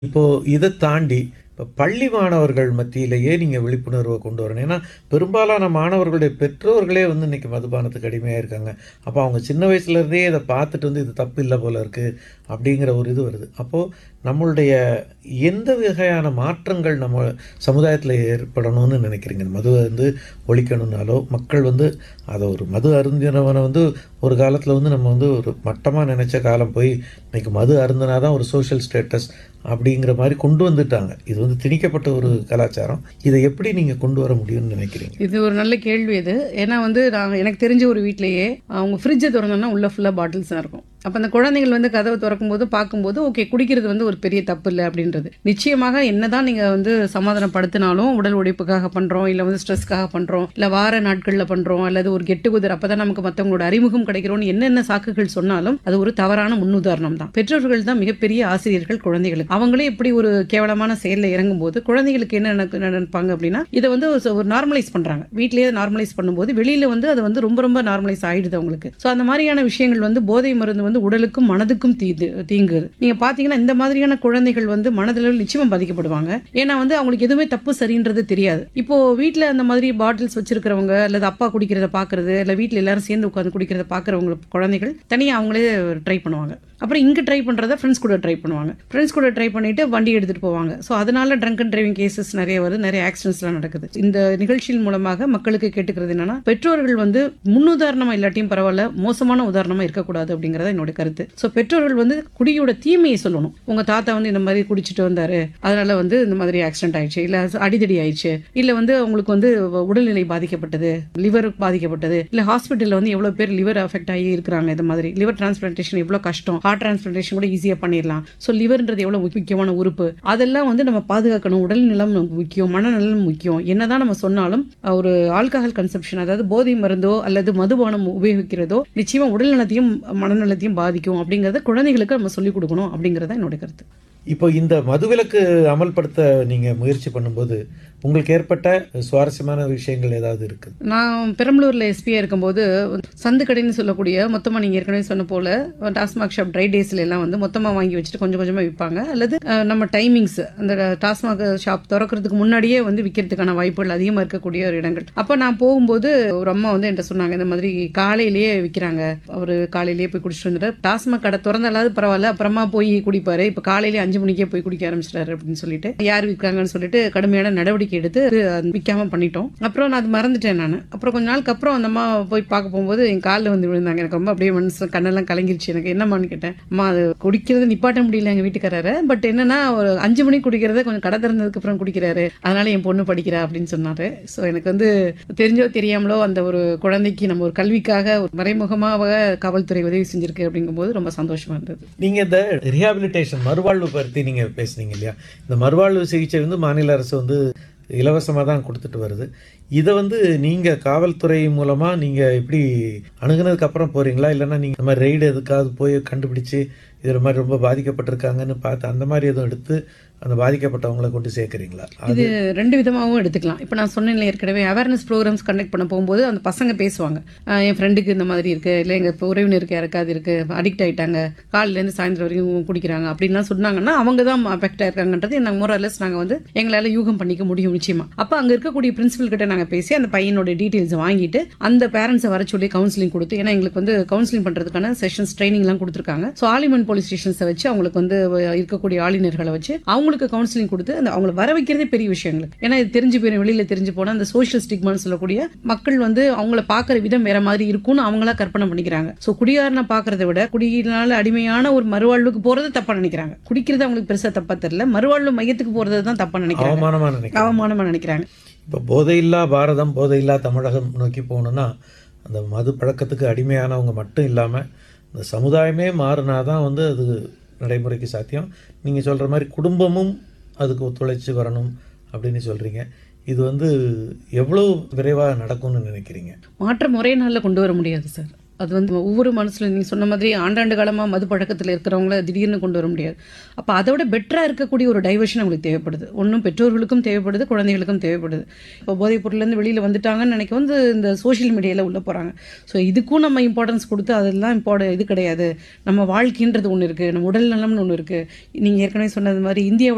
இப்போ இதை தாண்டி இப்போ பள்ளி மாணவர்கள் மத்தியிலேயே நீங்கள் விழிப்புணர்வை கொண்டு வரணும் ஏன்னா பெரும்பாலான மாணவர்களுடைய பெற்றோர்களே வந்து இன்னைக்கு மதுபானத்துக்கு அடிமையாக இருக்காங்க அப்போ அவங்க சின்ன வயசுலேருந்தே இதை பார்த்துட்டு வந்து இது தப்பு இல்லை போல இருக்குது அப்படிங்கிற ஒரு இது வருது அப்போது நம்மளுடைய எந்த வகையான மாற்றங்கள் நம்ம சமுதாயத்தில் ஏற்படணும்னு நினைக்கிறீங்க மது வந்து ஒழிக்கணும்னாலோ மக்கள் வந்து அதை ஒரு மது அருந்தினவனை வந்து ஒரு காலத்தில் வந்து நம்ம வந்து ஒரு மட்டமாக நினச்ச காலம் போய் இன்னைக்கு மது அருந்தினா தான் ஒரு சோஷியல் ஸ்டேட்டஸ் அப்படிங்கிற மாதிரி கொண்டு வந்துட்டாங்க இது வந்து திணிக்கப்பட்ட ஒரு கலாச்சாரம் இதை எப்படி நீங்கள் கொண்டு வர முடியும்னு நினைக்கிறீங்க இது ஒரு நல்ல கேள்வி இது ஏன்னா வந்து நான் எனக்கு தெரிஞ்ச ஒரு வீட்லயே அவங்க ஃப்ரிட்ஜை திறந்தோம்னா உள்ள ஃபுல்லாக பாட்டில்ஸ் தான் இருக்கும் அப்போ அந்த குழந்தைகள் வந்து கதவை திறக்கும் போது பார்க்கும்போது ஓகே குடிக்கிறது வந்து ஒரு பெரிய தப்பு இல்லை அப்படின்றது நிச்சயமாக என்னதான் நீங்கள் வந்து சமாதானப்படுத்தினாலும் உடல் உழைப்புக்காக பண்ணுறோம் இல்லை வந்து ஸ்ட்ரெஸ்க்காக பண்ணுறோம் இல்லை வார நாட்களில் பண்ணுறோம் அல்லது ஒரு கெட்டு குதிர் அப்போ தான் நமக்கு மற்றவங்களோட அறிமுகம் கிடைக்கிறோம்னு என்னென்ன சாக்குகள் சொன்னாலும் அது ஒரு தவறான முன்னுதாரணம் தான் பெற்றோர்கள் தான் மிகப்பெரிய ஆசிரியர்கள் குழந்தைகளுக்கு அவங்களே இப்படி ஒரு கேவலமான செயலில் இறங்கும்போது குழந்தைகளுக்கு என்ன நினைக்க- நினைப்பாங்க அப்படின்னா இதை வந்து ஒரு- ஒரு நார்மலைஸ் பண்றாங்க வீட்லயே நார்மலைஸ் பண்ணும்போது வெளியில வந்து அது வந்து ரொம்ப ரொம்ப நார்மலைஸ் ஆயிடுது அவங்களுக்கு ஸோ அந்த மாதிரியான விஷயங்கள் வந்து போதை மருந்து வந்து உடலுக்கும் மனதுக்கும் தீது தீங்குது நீங்க பாத்தீங்கன்னா இந்த மாதிரியான குழந்தைகள் வந்து மனதளவில் நிச்சயமா பாதிக்கப்படுவாங்க ஏன்னா வந்து அவங்களுக்கு எதுவுமே தப்பு சரின்றது தெரியாது இப்போ வீட்ல அந்த மாதிரி பாட்டில்ஸ் வச்சிருக்கிறவங்க அல்லது அப்பா குடிக்கிறத பாக்குறது இல்ல வீட்ல எல்லாரும் சேர்ந்து உட்காந்து குடிக்கிறத பாக்குறவங்க குழந்தைகள் தனியா அவங்களே ட்ரை பண்ணுவாங்க அப்புறம் இங்கே ட்ரை பண்ணுறத ஃப்ரெண்ட்ஸ் கூட ட்ரை பண்ணுவாங்க ஃப்ரெண்ட்ஸ் கூட ட்ரை பண்ணிட்டு வண்டி எடுத்துகிட்டு போவாங்க ஸோ அதனால ட்ரங்க் அண்ட் டிரைவிங் கேசஸ் நிறைய வருது நிறைய ஆக்சிடென்ட்ஸ்லாம் நடக்குது இந்த நிகழ்ச்சியின் மூலமாக மக்களுக்கு கேட்டுக்கிறது என்னன்னா பெற்றோர்கள் வந்து முன்னுதாரணமாக இல்லாட்டியும் பரவாயில்ல மோசமான உதாரணமாக இருக்கக்கூடாது அப்படிங்கிறத என்னோட கருத்து ஸோ பெற்றோர்கள் வந்து குடியோட தீமையை சொல்லணும் உங்கள் தாத்தா வந்து இந்த மாதிரி குடிச்சிட்டு வந்தாரு அதனால வந்து இந்த மாதிரி ஆக்சிடென்ட் ஆயிடுச்சு இல்லை அடிதடி ஆயிடுச்சு இல்லை வந்து அவங்களுக்கு வந்து உடல்நிலை பாதிக்கப்பட்டது லிவர் பாதிக்கப்பட்டது இல்லை ஹாஸ்பிட்டலில் வந்து எவ்வளோ பேர் லிவர் அஃபெக்ட் ஆகி இருக்கிறாங்க இந்த மாதிரி லிவர் டிரான்ஸ்பிளான்டேஷன் எவ்வளோ கஷ்டம் ஹார்ட் டிரான்ஸ்பிளான்டேஷன் கூட ஈஸியாக பண்ணிடலாம் ஸோ லிவர்ன்றது எவ்வளோ முக்கியமான உறுப்பு அதெல்லாம் வந்து நம்ம பாதுகாக்கணும் உடல் நலம் நமக்கு முக்கியம் மனநலம் முக்கியம் என்னதான் நம்ம சொன்னாலும் அஹ், ஒரு ஆல்கஹால் கன்சப்ஷன் அதாவது போதை மருந்தோ அல்லது மதுபானம் உபயோகிக்கிறதோ நிச்சயமா உடல் நலத்தையும் மனநலத்தையும் பாதிக்கும் அப்படிங்கறத குழந்தைகளுக்கு நம்ம சொல்லிக் கொடுக்கணும் அப்படிங்கறத என்னோட கருத்து இப்போ இந்த மதுவிலக்கு அமல்படுத்த நீங்கள் முயற்சி பண்ணும்போது உங்களுக்கு ஏற்பட்ட சுவாரஸ்யமான விஷயங்கள் ஏதாவது இருக்குது நான் பெரம்பலூர்ல எஸ்பியா இருக்கும்போது சந்து கடைன்னு சொல்லக்கூடிய மொத்தமா நீங்க ஏற்கனவே சொன்ன போல டாஸ்மாக் ஷாப் ட்ரை டேஸ்ல எல்லாம் வந்து மொத்தமா வாங்கி வச்சுட்டு கொஞ்சம் கொஞ்சமா விற்பாங்க அல்லது அஹ், நம்ம டைமிங்ஸ் அந்த டாஸ்மாக் ஷாப் திறக்கிறதுக்கு முன்னாடியே வந்து விற்கிறதுக்கான வாய்ப்புகள் அதிகமா இருக்கக்கூடிய ஒரு இடங்கள் அப்ப நான் போகும்போது ஒரு அம்மா வந்து என்கிட்ட சொன்னாங்க இந்த மாதிரி காலையிலேயே விற்கிறாங்க அவரு காலையிலேயே போய் குடிச்சிட்டு வந்துட்டு டாஸ்மாக் கடை திறந்தாலாவது பரவாயில்ல அப்புறமா போய் குடிப்பாரு இப்ப காலையிலேயே அஞ்சு மணிக்கே போய் குடிக்க ஆரம்பிச்சிட்டாரு அப்படின்னு சொல்லிட்டு யார் விற்கிறாங்கன்னு சொல்லிட்டு கடுமையான நடவடிக்கை எடுத்து அது விற்காம பண்ணிட்டோம் அப்புறம் நான் அது மறந்துட்டேன் நான் அப்புறம் கொஞ்ச நாளுக்கு அப்புறம் அந்த அம்மா போய் பார்க்க போகும்போது என் காலில் வந்து விழுந்தாங்க எனக்கு ரொம்ப அப்படியே மனசு கண்ணெல்லாம் கலங்கிருச்சு எனக்கு என்னம்மான்னு கேட்டேன் அம்மா அது குடிக்கிறது நிப்பாட்ட முடியல எங்க வீட்டுக்காரரை பட் என்னன்னா ஒரு அஞ்சு மணிக்கு குடிக்கிறத கொஞ்சம் கடை திறந்ததுக்கு அப்புறம் குடிக்கிறாரு அதனால என் பொண்ணு படிக்கிறா அப்படின்னு சொன்னாரு ஸோ எனக்கு வந்து தெரிஞ்சோ தெரியாமலோ அந்த ஒரு குழந்தைக்கு நம்ம ஒரு கல்விக்காக ஒரு மறைமுகமாக காவல்துறை உதவி செஞ்சிருக்கு அப்படிங்கும்போது ரொம்ப சந்தோஷமா இருந்தது நீங்கள் இந்த ரிஹாபிலிட்டேஷன் மறுவாழ்வு பற்றி நீங்கள் பேசுனீங்க இல்லையா இந்த மறுவாழ்வு சிகிச்சை வந்து மாநில அரசு வந்து இலவசமாக தான் கொடுத்துட்டு வருது இதை வந்து நீங்கள் காவல்துறை மூலமாக நீங்கள் எப்படி அணுகுனதுக்கு அப்புறம் போகிறீங்களா இல்லைன்னா நீங்கள் இந்த மாதிரி ரெய்டு எதுக்காவது போய் கண்டுபிடிச்சு இது மாதிரி ரொம்ப பாதிக்கப்பட்டிருக்காங்கன்னு பார்த்து அந்த மாதிரி எதுவும் எடுத்து அந்த பாதிக்கப்பட்டவங்களை கொண்டு சேர்க்குறீங்களா இது ரெண்டு விதமாகவும் எடுத்துக்கலாம் இப்போ நான் சொன்னேன்ல ஏற்கனவே அவேர்னஸ் ப்ரோக்ராம்ஸ் கண்டக்ட் பண்ண போகும்போது அந்த பசங்க பேசுவாங்க ஆஹ் என் ஃப்ரெண்டுக்கு இந்த மாதிரி இருக்கு இல்லை எங்கள் இப்போ உறவினருக்கு யாருக்காவது இருக்கு அடிக்ட் ஆயிட்டாங்க காலையிலேருந்து சாயந்தரம் வரைக்கும் குடிக்கிறாங்க அப்படின்லாம் சொன்னாங்கன்னா அவங்க தான் அஃபெக்ட் ஆயிருக்காங்கன்றது நாங்கள் மோரலஸ் நாங்கள் வந்து எங்களால் யூகம் பண்ணிக்க முடியும் நிச்சயமா அப்போ அங்கே இருக்கக்கூடிய பிரின்சிபல் கிட்ட நாங்கள் பேசி அந்த பையனோட டீட்டெயில்ஸ் வாங்கிட்டு அந்த பேரண்ட்ஸை வர சொல்லி கவுன்சிலிங் கொடுத்து ஏன்னா எங்களுக்கு வந்து கவுன்சிலிங் பண்ணுறதுக்கான செஷன்ஸ் ட்ரைனிங்லாம் கொடுத்துருக்காங்க ஸோ ஆலிமன் போலீஸ் ஸ்டேஷன்ஸை வச்சு அவங்களுக்கு வந்து இருக்கக்கூடிய ஆளுநர்களை வச்சு அவங்களுக்கு கவுன்சிலிங் கொடுத்து அந்த அவங்களை வர வைக்கிறதே பெரிய விஷயங்களுக்கு ஏன்னா இது தெரிஞ்சு போயிடும் வெளியில தெரிஞ்சு போனா அந்த சோஷியல் ஸ்டிக்மான்னு சொல்லக்கூடிய மக்கள் வந்து அவங்கள பார்க்குற விதம் வேற மாதிரி இருக்கும்னு அவங்களா கற்பனை பண்ணிக்கிறாங்க ஸோ குடியாரனை பார்க்கறத விட குடியினால அடிமையான ஒரு மறுவாழ்வுக்கு போறது தப்பா நினைக்கிறாங்க குடிக்கிறது அவங்களுக்கு பெருசா தப்பா தெரியல மறுவாழ்வு மையத்துக்கு போறது தான் தப்பா நினைக்கிறாங்க அவமானமாக நினைக்கிறேன் அவமானமா நினைக்கிறாங்க இப்போ போதையில்லா பாரதம் போதையில்லா தமிழகம் நோக்கி போகணுன்னா அந்த மது பழக்கத்துக்கு அடிமையானவங்க மட்டும் இல்லாமல் இந்த சமுதாயமே மாறினா தான் வந்து அது நடைமுறைக்கு சாத்தியம் நீங்கள் சொல்கிற மாதிரி குடும்பமும் அதுக்கு ஒத்துழைச்சி வரணும் அப்படின்னு சொல்கிறீங்க இது வந்து எவ்வளோ விரைவாக நடக்கும்னு நினைக்கிறீங்க மாற்றம் ஒரே நாள்ல கொண்டு வர முடியாது சார் அது வந்து ஒவ்வொரு மனசுல நீங்க சொன்ன மாதிரி ஆண்டாண்டு காலமா மது பழக்கத்தில் இருக்கிறவங்கள திடீர்னு கொண்டு வர முடியாது அப்ப அதை விட பெட்டரா இருக்கக்கூடிய ஒரு டைவர்ஷன் அவங்களுக்கு தேவைப்படுது ஒன்றும் பெற்றோர்களுக்கும் தேவைப்படுது குழந்தைகளுக்கும் தேவைப்படுது இப்போ போதைப் பொருள்லேருந்து வெளியில வந்துட்டாங்கன்னு நினைக்க வந்து இந்த சோஷியல் மீடியால உள்ள போறாங்க ஸோ இதுக்கும் நம்ம இம்பார்ட்டன்ஸ் கொடுத்து அதெல்லாம் இம்பார்ட் இது கிடையாது நம்ம வாழ்க்கைன்றது ஒன்று இருக்கு நம்ம உடல் நலம்னு ஒன்று இருக்கு நீங்க ஏற்கனவே சொன்னது மாதிரி இந்தியாவோட